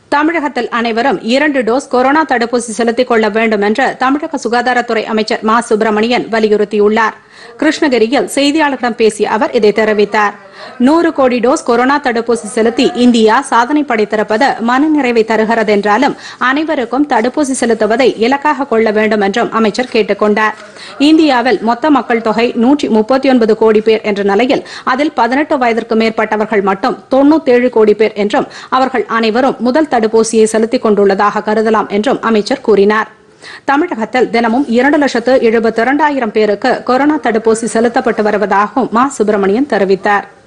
தமிழகத்தில் அனைவரும் இரண்டு டோஸ் கொரோனா தடுப்பூசி செலுத்திக் கொள்ள வேண்டும் என்று தமிழக சுகாதாரத்துறை அமைச்சர் மா சுப்பிரமணியன் வலியுறுத்தியுள்ளார் கிருஷ்ணகிரியில் செய்தியாளர்களிடம் பேசிய அவர் இதை தெரிவித்தார் நூறு கோடி டோஸ் கொரோனா தடுப்பூசி செலுத்தி இந்தியா சாதனை படைத்திருப்பது மனநிறைவை தருகிறது என்றாலும் அனைவருக்கும் தடுப்பூசி செலுத்துவதை இலக்காக கொள்ள வேண்டும் என்றும் அமைச்சர் கேட்டுக் கொண்டார் இந்தியாவில் மொத்த மக்கள் தொகை நூற்றி முப்பத்தி ஒன்பது கோடி பேர் என்ற நிலையில் அதில் பதினெட்டு வயதிற்கு மேற்பட்டவர்கள் மட்டும் தொன்னூத்தேழு கோடி பேர் என்றும் அவர்கள் அனைவரும் முதல் தடுப்பூசியை செலுத்திக் கொண்டுள்ளதாக கருதலாம் என்றும் அமைச்சர் கூறினார் தமிழகத்தில் தினமும் இரண்டு லட்சத்து எழுபத்தி இரண்டாயிரம் பேருக்கு கொரோனா தடுப்பூசி செலுத்தப்பட்டு வருவதாகவும் மா சுப்பிரமணியன் தெரிவித்தாா்